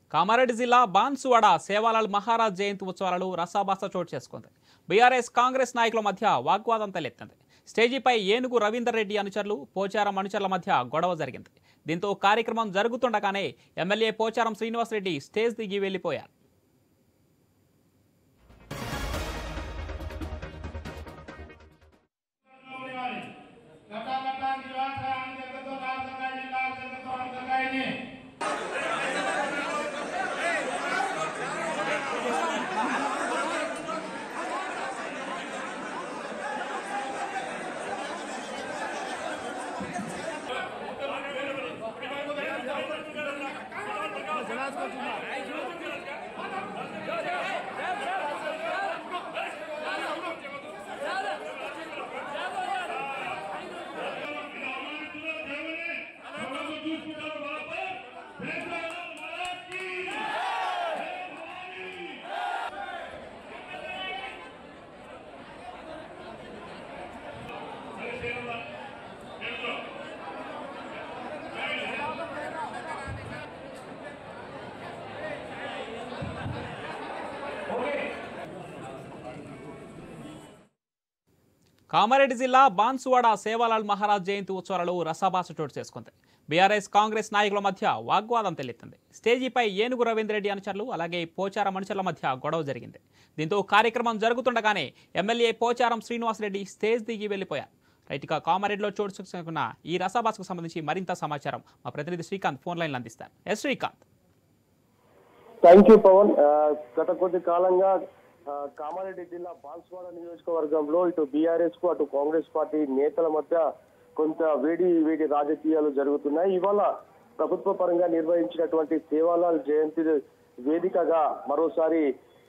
కామారెడ్డి జిల్లా బాన్సువాడ సేవాలాల్ మహారాజ్ జయంతి ఉత్సవాలలో రసాబాస చోటు చేసుకుంది బీఆర్ఎస్ కాంగ్రెస్ నాయకుల మధ్య వాగ్వాదం తలెత్తింది స్టేజీపై ఏనుగు రవీందర్ రెడ్డి అనుచరులు పోచారం అనుచరుల మధ్య గొడవ జరిగింది దీంతో కార్యక్రమం జరుగుతుండగానే ఎమ్మెల్యే పోచారం శ్రీనివాసరెడ్డి స్టేజ్ దిగి వెళ్లిపోయారు కామారెడ్డి జిల్లా బాన్సువాడ సేవాలాల్ మహారాజ్ జయంతి ఉత్సవాలలో రసాభాస చోటు చేసుకుంది బీఆర్ఎస్ కాంగ్రెస్ నాయకుల మధ్య వాగ్వాదం తలెత్తింది స్టేజీపై ఏనుగు రవీంద్రెడ్డి అనుచరులు అలాగే పోచారం అనుచరుల మధ్య గొడవ జరిగింది దీంతో కార్యక్రమం జరుగుతుండగానే ఎమ్మెల్యే పోచారం శ్రీనివాసరెడ్డి స్టేజ్ దిగి వెళ్లిపోయారు రైట్ ఇక కామారెడ్డిలో చోటు చేసుకున్న ఈ రసాభాసకు సంబంధించి మరింత సమాచారం మా ప్రతినిధి శ్రీకాంత్ ఫోన్ లైన్లో అందిస్తారు yes Srikanth thank you Pavan ఆ, గత కొద్ది కాలంగా ఆ, కామారెడ్డి జిల్లా బాన్స్వాడ నియోజకవర్గంలో ఇటు బీఆర్ఎస్ కు అటు కాంగ్రెస్ పార్టీ నేతల మధ్య కొంత వేడి వేడి రాజకీయాలు జరుగుతున్నాయి ఇవాళ ప్రభుత్వ పరంగా నిర్వహించినటువంటి సేవాలాల్ జయంతి వేదికగా మరోసారి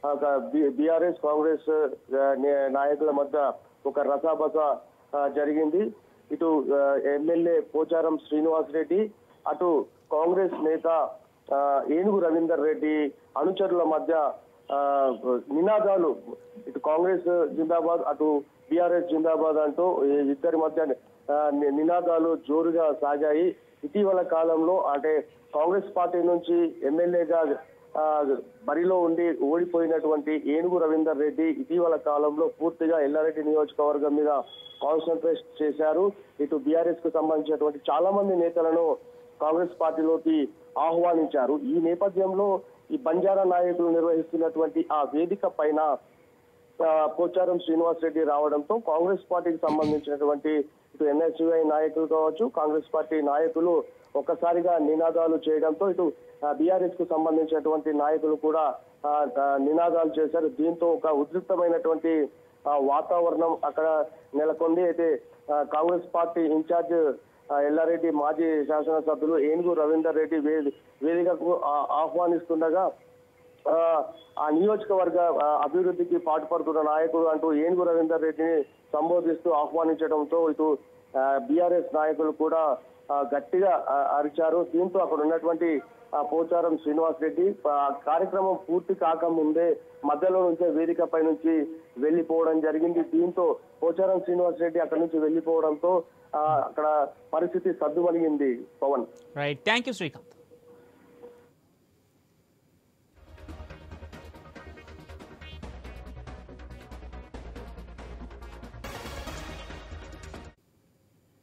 బీఆర్ఎస్ కాంగ్రెస్ ఆ, నే- నాయకుల మధ్య ఒక రసాబస ఆ, జరిగింది ఇటు ఆ, ఎమ్మెల్యే పోచారం శ్రీనివాస్ రెడ్డి అటు కాంగ్రెస్ నేత ఆ, ఏనుగు రవీందర్ రెడ్డి అనుచరుల మధ్య ఆ, నినాదాలు ఇటు కాంగ్రెస్ జిందాబాద్ అటు బీఆర్ఎస్ జిందాబాద్ అంటూ ఈ ఇద్దరి మధ్య ఆ, ని- నినాదాలు జోరుగా సాగాయి ఇటీవల కాలంలో అంటే కాంగ్రెస్ పార్టీ నుంచి ఎమ్మెల్యేగా ఆ, బరిలో ఉండి ఓడిపోయినటువంటి ఏనుగు రవీందర్ రెడ్డి ఇటీవల కాలంలో పూర్తిగా ఎల్లారెడ్డి నియోజకవర్గం మీద కాన్సన్ట్రేట్ చేశారు ఇటు బీఆర్ఎస్ కు సంబంధించినటువంటి చాలా మంది నేతలను కాంగ్రెస్ పార్టీలోకి ఆహ్వానించారు ఈ నేపథ్యంలో ఈ బంజారా నాయకులు నిర్వహిస్తున్నటువంటి ఆ వేదిక పైన ఆ, పోచారం శ్రీనివాస్ రెడ్డి రావడంతో కాంగ్రెస్ పార్టీకి సంబంధించినటువంటి ఇటు ఎన్ఎస్యుఐ నాయకులు కావచ్చు కాంగ్రెస్ పార్టీ నాయకులు ఒక్కసారిగా నినాదాలు చేయడంతో ఇటు బీఆర్ఎస్ కు సంబంధించినటువంటి నాయకులు కూడా ఆ, ఆ, నినాదాలు చేశారు దీంతో ఒక ఉద్రిక్తమైనటువంటి ఆ, వాతావరణం అక్కడ నెలకొంది అయితే ఆ, కాంగ్రెస్ పార్టీ ఇన్ఛార్జ్ ఆ, ఎల్లారెడ్డి మాజీ శాసనసభ్యులు ఏనుగు రవీందర్ రెడ్డి వే- వేదికకు ఆ- ఆహ్వానిస్తుండగా ఆ, ఆ నియోజకవర్గ ఆ, అభివృద్ధికి పాటుపడుతున్న నాయకుడు అంటూ ఏనుగు రవీందర్ రెడ్డిని సంబోధిస్తూ ఆహ్వానించడంతో ఇటు బీఆర్ఎస్ నాయకులు కూడా ఆ, గట్టిగా ఆ, అరిచారు దీంతో అక్కడ ఉన్నటువంటి ఆ, పోచారం శ్రీనివాస్ రెడ్డి ఆ, కార్యక్రమం పూర్తి కాకముందే మధ్యలో నుంచే వేదికపై నుంచి వెళ్లిపోవడం జరిగింది దీంతో పోచారం శ్రీనివాస్ రెడ్డి అక్కడి నుంచి వెళ్లిపోవడంతో ఆ, అక్కడ పరిస్థితి సద్దుమణిగింది Pavan right thank you Srikanth